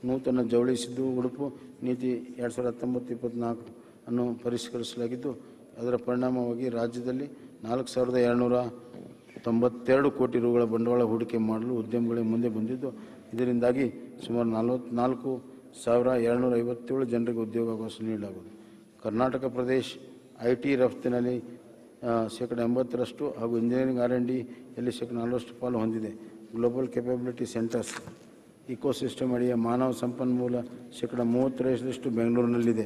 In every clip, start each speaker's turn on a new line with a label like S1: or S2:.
S1: ನೂತನ ಜವಳಿ ಸಿದ್ದು ಉಡುಪು ನೀತಿ ಎರಡು ಸಾವಿರದ ಹತ್ತೊಂಬತ್ತು ಇಪ್ಪತ್ತ್ನಾಲ್ಕು ಅನ್ನು ಪರಿಷ್ಕರಿಸಲಾಗಿದ್ದು ಅದರ ಪರಿಣಾಮವಾಗಿ ರಾಜ್ಯದಲ್ಲಿ ನಾಲ್ಕು ಸಾವಿರದ ಎರಡುನೂರ ತೊಂಬತ್ತೆರಡು ಕೋಟಿ ರುಗಳ ಬಂಡವಾಳ ಹೂಡಿಕೆ ಮಾಡಲು ಉದ್ಯಮಗಳೇ ಮುಂದೆ ಬಂದಿದ್ದು ಇದರಿಂದಾಗಿ ಸುಮಾರು ನಲವತ್ನಾಲ್ಕು ಸಾವಿರ ಎರಡುನೂರ ಐವತ್ತೇಳು ಜನರಿಗೆ ಉದ್ಯೋಗಾವಕಾಶ ನೀಡಲಾಗುವುದು ಕರ್ನಾಟಕ ಪ್ರದೇಶ ಐ ಟಿ ರಫ್ತಿನಲ್ಲಿ ಆ, ಶೇಕಡ ಎಂಬತ್ತರಷ್ಟು ಹಾಗೂ ಇಂಜಿನಿಯರಿಂಗ್ ಆರ್ ಎನ್ ಡಿಯಲ್ಲಿ ಶೇಕಡ ನಲವತ್ತು ಪಾಲು ಹೊಂದಿದೆ ಗ್ಲೋಬಲ್ ಕೆಪಬಿಲಿಟಿ ಸೆಂಟರ್ಸ್ ಇಕೋಸಿಸ್ಟಮ್ ಅಡಿಯ ಮಾನವ ಸಂಪನ್ಮೂಲ ಶೇಕಡ ಮೂವತ್ತರಷ್ಟು ಬೆಂಗಳೂರಿನಲ್ಲಿದೆ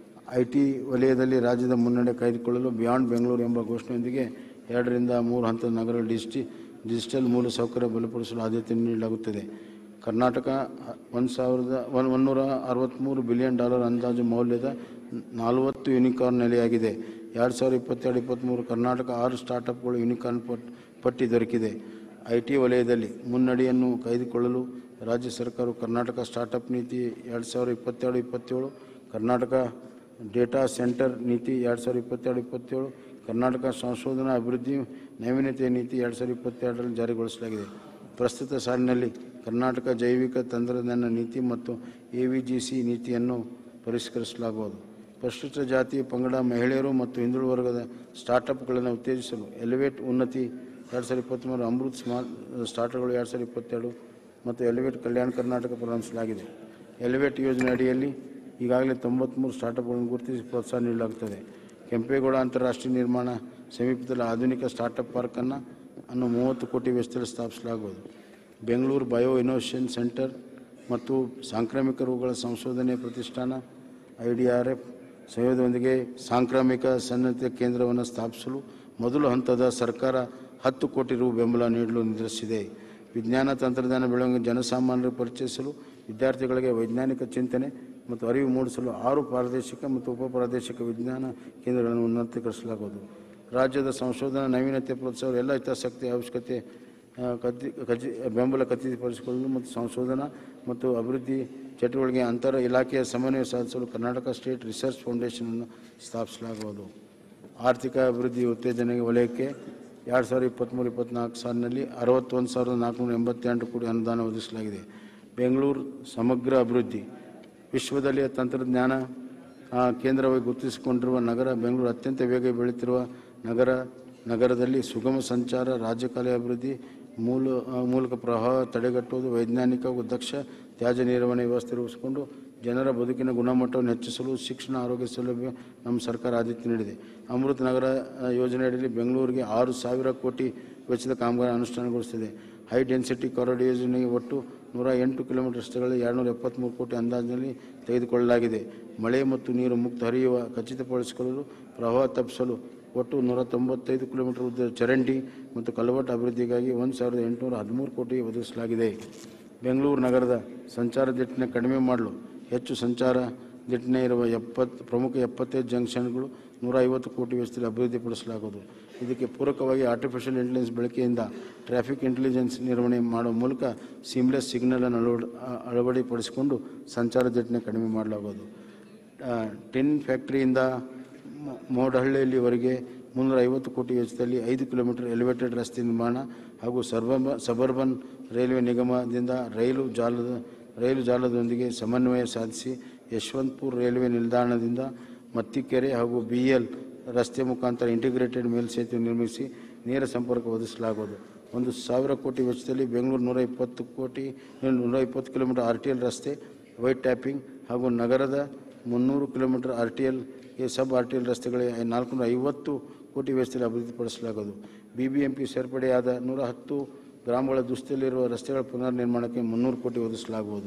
S1: ಐ ಟಿ ವಲಯದಲ್ಲಿ ರಾಜ್ಯದ ಮುನ್ನಡೆ ಕಾಯ್ದುಕೊಳ್ಳಲು ಬಿಯಾಂಡ್ ಬೆಂಗಳೂರು ಎಂಬ ಘೋಷಣೆಯೊಂದಿಗೆ ಎರಡರಿಂದ ಮೂರು ಹಂತದ ನಗರ ಡಿಜಿಟಿ ಡಿಜಿಟಲ್ ಮೂಲಸೌಕರ್ಯ ಬಲಪಡಿಸಲು ಆದ್ಯತೆ ನೀಡಲಾಗುತ್ತದೆ ಕರ್ನಾಟಕ ಒಂದು ಸಾವಿರದ ಒನ್ ಒನ್ನೂರ ಅರವತ್ತ್ಮೂರು ಬಿಲಿಯನ್ ಡಾಲರ್ ಅಂದಾಜು ಮೌಲ್ಯದ ನಲವತ್ತು ಯೂನಿಕಾರ್ನ್ ನೆಲೆಯಾಗಿದೆ ಎರಡು ಸಾವಿರದ ಇಪ್ಪತ್ತೆರಡು ಇಪ್ಪತ್ತ್ಮೂರು ಕರ್ನಾಟಕ ಆರು ಸ್ಟಾರ್ಟಪ್ಗಳು ಯೂನಿಕಾರ್ನ್ ಪಟ್ ಪಟ್ಟಿ ದೊರಕಿದೆ ಐ ಟಿ ವಲಯದಲ್ಲಿ ಮುನ್ನಡೆಯನ್ನು ಕಾಯ್ದುಕೊಳ್ಳಲು ರಾಜ್ಯ ಸರ್ಕಾರವು ಕರ್ನಾಟಕ ಸ್ಟಾರ್ಟಪ್ ನೀತಿ ಎರಡು ಸಾವಿರದ ಇಪ್ಪತ್ತೆರಡು ಇಪ್ಪತ್ತೇಳು ಕರ್ನಾಟಕ ಡೇಟಾ ಸೆಂಟರ್ ನೀತಿ ಎರಡು ಸಾವಿರದ ಇಪ್ಪತ್ತೆರಡು ಇಪ್ಪತ್ತೇಳು ಕರ್ನಾಟಕ ಸಂಶೋಧನಾ ಅಭಿವೃದ್ಧಿ ನಾವೀನ್ಯತೆ ನೀತಿ ಎರಡು ಸಾವಿರದ ಇಪ್ಪತ್ತೆರಡರಲ್ಲಿ ಜಾರಿಗೊಳಿಸಲಾಗಿದೆ ಪ್ರಸ್ತುತ ಸಾಲಿನಲ್ಲಿ ಕರ್ನಾಟಕ ಜೈವಿಕ ತಂತ್ರಜ್ಞಾನ ನೀತಿ ಮತ್ತು ಎ ವಿ ಜಿ ಸಿ ನೀತಿಯನ್ನು ಪರಿಷ್ಕರಿಸಲಾಗುವುದು ಪರಿಶಿಷ್ಟ ಜಾತಿ ಪಂಗಡ ಮಹಿಳೆಯರು ಮತ್ತು ಹಿಂದುಳಿದ ವರ್ಗದ ಸ್ಟಾರ್ಟಪ್ಗಳನ್ನು ಉತ್ತೇಜಿಸಲು ಎಲಿವೇಟ್ ಉನ್ನತಿ ಎರಡು ಸಾವಿರದ ಇಪ್ಪತ್ತ್ಮೂರು ಅಮೃತ್ ಸ್ಮಾರ್ಟ್ ಸ್ಟಾರ್ಟಪ್ಗಳು ಎರಡು ಸಾವಿರದ ಇಪ್ಪತ್ತೆರಡು ಮತ್ತು ಎಲಿವೇಟ್ ಕಲ್ಯಾಣ ಕರ್ನಾಟಕ ಪ್ರಾರಂಭಿಸಲಾಗಿದೆ ಎಲಿವೇಟ್ ಯೋಜನೆ ಅಡಿಯಲ್ಲಿ ಈಗಾಗಲೇ ತೊಂಬತ್ತ್ಮೂರು ಸ್ಟಾರ್ಟಪ್ಗಳನ್ನು ಗುರುತಿಸಿ ಪ್ರೋತ್ಸಾಹ ನೀಡಲಾಗುತ್ತದೆ ಕೆಂಪೇಗೌಡ ಅಂತಾರಾಷ್ಟ್ರೀಯ ನಿರ್ಮಾಣ ಸಮೀಪದಲ್ಲಿ ಆಧುನಿಕ ಸ್ಟಾರ್ಟಪ್ ಪಾರ್ಕನ್ನು ಅನ್ನು ಮೂವತ್ತು ಕೋಟಿ ವೆಚ್ಚದಲ್ಲಿ ಸ್ಥಾಪಿಸಲಾಗುವುದು ಬೆಂಗಳೂರು ಬಯೋ ಇನೋವೇಷನ್ ಸೆಂಟರ್ ಮತ್ತು ಸಾಂಕ್ರಾಮಿಕ ರೋಗಗಳ ಸಂಶೋಧನೆ ಪ್ರತಿಷ್ಠಾನ ಐ ಡಿ ಆರ್ ಎಫ್ ಸಂಯೋಗದೊಂದಿಗೆ ಸಾಂಕ್ರಾಮಿಕ ಸನ್ನದ್ಧ ಕೇಂದ್ರವನ್ನು ಸ್ಥಾಪಿಸಲು ಮೊದಲು ಹಂತದ ಸರ್ಕಾರ ಹತ್ತು ಕೋಟಿ ರು ಬೆಂಬಲ ನೀಡಲು ನಿರ್ಧರಿಸಿದೆ ವಿಜ್ಞಾನ ತಂತ್ರಜ್ಞಾನ ಬೆಳವಣಿಗೆ ಜನಸಾಮಾನ್ಯರಿಗೆ ಪರಿಚಯಿಸಲು ವಿದ್ಯಾರ್ಥಿಗಳಿಗೆ ವೈಜ್ಞಾನಿಕ ಚಿಂತನೆ ಮತ್ತು ಅರಿವು ಮೂಡಿಸಲು ಆರು ಪ್ರಾದೇಶಿಕ ಮತ್ತು ಉಪ ಪ್ರಾದೇಶಿಕ ವಿಜ್ಞಾನ ಕೇಂದ್ರಗಳನ್ನು ಉನ್ನತೀಕರಿಸಲಾಗುವುದು ರಾಜ್ಯದ ಸಂಶೋಧನಾ ನವೀನತೆ ಪ್ರೋತ್ಸಾಹ ಎಲ್ಲ ಹಿತಾಸಕ್ತಿ ಅವಶ್ಯಕತೆ ಆ, ಕತಿ ಖಚಿ ಬೆಂಬಲ ಖಚಿತಪಡಿಸಿಕೊಳ್ಳಲು ಮತ್ತು ಸಂಶೋಧನಾ ಮತ್ತು ಅಭಿವೃದ್ಧಿ ಚಟುವಟಿಕೆ ಅಂತರ ಇಲಾಖೆಯ ಸಮನ್ವಯ ಸಾಧಿಸಲು ಕರ್ನಾಟಕ ಸ್ಟೇಟ್ ರಿಸರ್ಚ್ ಫೌಂಡೇಶನನ್ನು ಸ್ಥಾಪಿಸಲಾಗುವುದು ಆರ್ಥಿಕ ಅಭಿವೃದ್ಧಿ ಉತ್ತೇಜನೆಗೆ ವಲಯಕ್ಕೆ ಎರಡು ಸಾವಿರದ ಇಪ್ಪತ್ತ್ಮೂರು ಇಪ್ಪತ್ತ್ನಾಲ್ಕು ಸಾಲಿನಲ್ಲಿ ಅರವತ್ತೊಂದು ಸಾವಿರದ ನಾಲ್ಕುನೂರ ಎಂಬತ್ತೆಂಟು ಕೋಟಿ ಅನುದಾನ ಒದಗಿಸಲಾಗಿದೆ ಬೆಂಗಳೂರು ಸಮಗ್ರ ಅಭಿವೃದ್ಧಿ ವಿಶ್ವದಲ್ಲಿಯ ತಂತ್ರಜ್ಞಾನ ಆ, ಕೇಂದ್ರವಾಗಿ ಗುರುತಿಸಿಕೊಂಡಿರುವ ನಗರ ಬೆಂಗಳೂರು ಅತ್ಯಂತ ವೇಗ ಬೆಳೆಯುತ್ತಿರುವ ನಗರ ನಗರದಲ್ಲಿ ಸುಗಮ ಸಂಚಾರ ರಾಜ್ಯಕಾಲ ಅಭಿವೃದ್ಧಿ ಮೂಲ ಆ, ಮೂಲಕ ಪ್ರವಾಹ ತಡೆಗಟ್ಟುವುದು ವೈಜ್ಞಾನಿಕ ಹಾಗೂ ದಕ್ಷ ತ್ಯಾಜ್ಯ ನಿರ್ವಹಣೆ ವ್ಯವಸ್ಥೆ ರೂಪಿಸಿಕೊಂಡು ಜನರ ಬದುಕಿನ ಗುಣಮಟ್ಟವನ್ನು ಹೆಚ್ಚಿಸಲು ಶಿಕ್ಷಣ ಆರೋಗ್ಯ ಸೌಲಭ್ಯ ನಮ್ಮ ಸರ್ಕಾರ ಆದ್ಯತೆ ನೀಡಿದೆ ಅಮೃತ ನಗರ ಆ, ಯೋಜನೆ ಅಡಿಯಲ್ಲಿ ಬೆಂಗಳೂರಿಗೆ ಆರು ಸಾವಿರ ಕೋಟಿ ವೆಚ್ಚದ ಕಾಮಗಾರಿ ಅನುಷ್ಠಾನಗೊಳಿಸಿದೆ ಹೈ ಡೆನ್ಸಿಟಿ ಕಾರಿಡಾರ್ ಯೋಜನೆಗೆ ಒಟ್ಟು ನೂರ ಎಂಟು ಕಿಲೋಮೀಟರ್ ರಸ್ತೆಗಳಲ್ಲಿ ಎರಡುನೂರ ಎಪ್ಪತ್ತ್ಮೂರು ಕೋಟಿ ಅಂದಾಜಿನಲ್ಲಿ ತೆಗೆದುಕೊಳ್ಳಲಾಗಿದೆ ಮಳೆ ಮತ್ತು ನೀರು ಮುಕ್ತ ಹರಿಯುವ ಖಚಿತಪಡಿಸಿಕೊಳ್ಳಲು ಪ್ರವಾಹ ತಪ್ಪಿಸಲು ಒಟ್ಟು ನೂರ ತೊಂಬತ್ತೈದು ಕಿಲೋಮೀಟರ್ ಉದ್ದ ಚರಂಡಿ ಮತ್ತು ಕಲ್ವಟ್ ಅಭಿವೃದ್ಧಿಗಾಗಿ ಒಂದು ಸಾವಿರದ ಎಂಟುನೂರ ಹದಿಮೂರು ಕೋಟಿ ಒದಗಿಸಲಾಗಿದೆ ಬೆಂಗಳೂರು ನಗರದ ಸಂಚಾರ ದಟ್ಟಣೆ ಕಡಿಮೆ ಮಾಡಲು ಹೆಚ್ಚು ಸಂಚಾರ ದಟ್ಟಣೆ ಇರುವ ಎಪ್ಪತ್ತು ಪ್ರಮುಖ ಎಪ್ಪತ್ತೈದು ಜಂಕ್ಷನ್ಗಳು ನೂರ ಐವತ್ತು ಕೋಟಿ ವೆಚ್ಚದಲ್ಲಿ ಅಭಿವೃದ್ಧಿಪಡಿಸಲಾಗುವುದು ಇದಕ್ಕೆ ಪೂರಕವಾಗಿ ಆರ್ಟಿಫಿಷಿಯಲ್ ಇಂಟೆಲಿಜೆನ್ಸ್ ಬಳಕೆಯಿಂದ ಟ್ರಾಫಿಕ್ ಇಂಟೆಲಿಜೆನ್ಸ್ ನಿರ್ವಹಣೆ ಮಾಡುವ ಮೂಲಕ ಸೀಮ್ಲೆಸ್ ಸಿಗ್ನಲ್ ಅನ್ನು ಅಳವಡಿ ಅಳವಡಿಪಡಿಸಿಕೊಂಡು ಸಂಚಾರ ದಟ್ಟಣೆ ಕಡಿಮೆ ಮಾಡಲಾಗುವುದು ಆ, ಟಿನ್ ಫ್ಯಾಕ್ಟರಿಯಿಂದ ಮೊ- ಮೋಡಹಳ್ಳಿಯಲ್ಲಿವರೆಗೆ ಮುನ್ನೂರ ಐವತ್ತು ಕೋಟಿ ವೆಚ್ಚದಲ್ಲಿ ಐದು ಕಿಲೋಮೀಟರ್ ಎಲಿವೇಟೆಡ್ ರಸ್ತೆ ನಿರ್ಮಾಣ ಹಾಗೂ ಸರ್ಬ ಸಬರ್ಬನ್ ರೈಲ್ವೆ ನಿಗಮದಿಂದ ರೈಲು ಜಾಲದ ರೈಲು ಜಾಲದೊಂದಿಗೆ ಸಮನ್ವಯ ಸಾಧಿಸಿ ಯಶವಂತಪುರ ರೈಲ್ವೆ ನಿಲ್ದಾಣದಿಂದ ಮತ್ತಿಕೆರೆ ಹಾಗೂ ಬಿ ಎಲ್ ರಸ್ತೆ ಮುಖಾಂತರ ಇಂಟಿಗ್ರೇಟೆಡ್ ಮೇಲ್ಸೇತುವೆ ನಿರ್ಮಿಸಿ ನೇರ ಸಂಪರ್ಕ ಒದಗಿಸಲಾಗುವುದು ಒಂದು ಸಾವಿರ ಕೋಟಿ ವೆಚ್ಚದಲ್ಲಿ ಬೆಂಗಳೂರು ನೂರ ಇಪ್ಪತ್ತು ಕೋಟಿ ನೂರ ಇಪ್ಪತ್ತು ಕಿಲೋಮೀಟರ್ ಆರ್ ಟಿ ಎಲ್ ರಸ್ತೆ ವೈಟ್ ಟ್ಯಾಪಿಂಗ್ ಹಾಗೂ ನಗರದ ಮುನ್ನೂರು ಕಿಲೋಮೀಟರ್ ಆರ್ ಟಿ ಎಲ್ಗೆ ಸಬ್ ಆರ್ ಟಿ ಎಲ್ ರಸ್ತೆಗಳಿಗೆ ನಾಲ್ಕುನೂರ ಐವತ್ತು ಕೋಟಿ ವೆಚ್ಚದಲ್ಲಿ ಅಭಿವೃದ್ಧಿಪಡಿಸಲಾಗುವುದು ಬಿ ಬಿ ಎಂ ಪಿ ಸೇರ್ಪಡೆಯಾದ ನೂರ ಹತ್ತು ಗ್ರಾಮಗಳ ದುಸ್ಥಿತಿಯಲ್ಲಿರುವ ರಸ್ತೆಗಳ ಪುನರ್ ನಿರ್ಮಾಣಕ್ಕೆ ಮುನ್ನೂರು ಕೋಟಿ ಒದಗಿಸಲಾಗುವುದು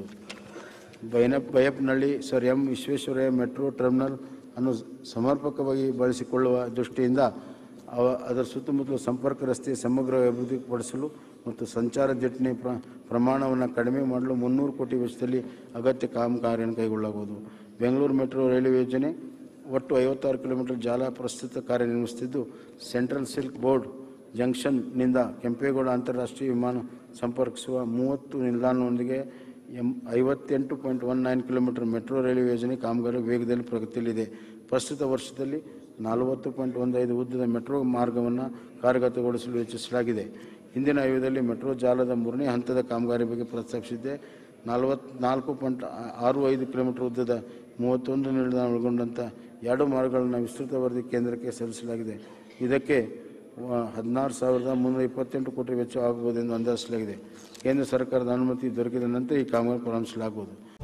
S1: ಬೈನಪ್ Baiyappanahalli sir M Visvesvaraya metro terminal ಅನ್ನು ಸಮರ್ಪಕವಾಗಿ ಬಳಸಿಕೊಳ್ಳುವ ದೃಷ್ಟಿಯಿಂದ ಅವ ಅದರ ಸುತ್ತಮುತ್ತಲ ಸಂಪರ್ಕ ರಸ್ತೆ ಸಮಗ್ರ ಅಭಿವೃದ್ಧಿಪಡಿಸಲು ಮತ್ತು ಸಂಚಾರ ದಟ್ಟಣೆ ಪ್ರ ಪ್ರಮಾಣವನ್ನು ಕಡಿಮೆ ಮಾಡಲು ಮುನ್ನೂರು ಕೋಟಿ ವೆಚ್ಚದಲ್ಲಿ ಅಗತ್ಯ ಕಾಮಗಾರಿಯನ್ನು ಕೈಗೊಳ್ಳಲಾಗುವುದು ಬೆಂಗಳೂರು ಮೆಟ್ರೋ ರೈಲ್ವೆ ಯೋಜನೆ ಒಟ್ಟು ಐವತ್ತಾರು ಕಿಲೋಮೀಟರ್ ಜಾಲ ಪ್ರಸ್ತುತ ಕಾರ್ಯನಿರ್ವಹಿಸುತ್ತಿದ್ದು ಸೆಂಟ್ರಲ್ ಸಿಲ್ಕ್ ಬೋರ್ಡ್ ಜಂಕ್ಷನ್ನಿಂದ ಕೆಂಪೇಗೌಡ ಅಂತಾರಾಷ್ಟ್ರೀಯ ವಿಮಾನ ಸಂಪರ್ಕಿಸುವ ಮೂವತ್ತು ನಿಲ್ದಾಣದೊಂದಿಗೆ ಎಂ ಐವತ್ತೆಂಟು point one nine kilometre metro railway ಯೋಜನೆ ಕಾಮಗಾರಿ ವೇಗದಲ್ಲಿ ಪ್ರಗತಿಯಲ್ಲಿದೆ ಪ್ರಸ್ತುತ ವರ್ಷದಲ್ಲಿ ನಲವತ್ತು ಪಾಯಿಂಟ್ ಒಂದು ಐದು ಉದ್ದದ ಮೆಟ್ರೋ ಮಾರ್ಗವನ್ನು ಕಾರ್ಯಗತಗೊಳಿಸಲು ವೆಚ್ಚಿಸಲಾಗಿದೆ ಹಿಂದಿನ ಆಯೋಗದಲ್ಲಿ ಮೆಟ್ರೋ ಜಾಲದ ಮೂರನೇ ಹಂತದ ಕಾಮಗಾರಿ ಬಗ್ಗೆ ಪ್ರಸ್ತಾಪಿಸಿದ್ದೆ ನಲವತ್ನಾಲ್ಕು ಪಾಯಿಂಟ್ ಆರು ಐದು ಕಿಲೋಮೀಟರ್ ಉದ್ದದ ಮೂವತ್ತೊಂದು ನಿಲ್ದಾಣ ಒಳಗೊಂಡಂಥ ಎರಡು ಮಾರ್ಗಗಳನ್ನು ವಿಸ್ತೃತ ವರದಿ ಕೇಂದ್ರಕ್ಕೆ ಸಲ್ಲಿಸಲಾಗಿದೆ ಇದಕ್ಕೆ ಹದಿನಾರು ಸಾವಿರದ ಮುನ್ನೂರ ಇಪ್ಪತ್ತೆಂಟು ಕೋಟಿ ವೆಚ್ಚ ಆಗಬಹುದೆಂದು ಅಂದಾಜಿಸಲಾಗಿದೆ ಕೇಂದ್ರ ಸರ್ಕಾರದ ಅನುಮತಿ ದೊರಕಿದ ನಂತರ ಈ ಕಾಮಗಾರಿ ಪ್ರಾರಂಭಿಸಲಾಗುವುದು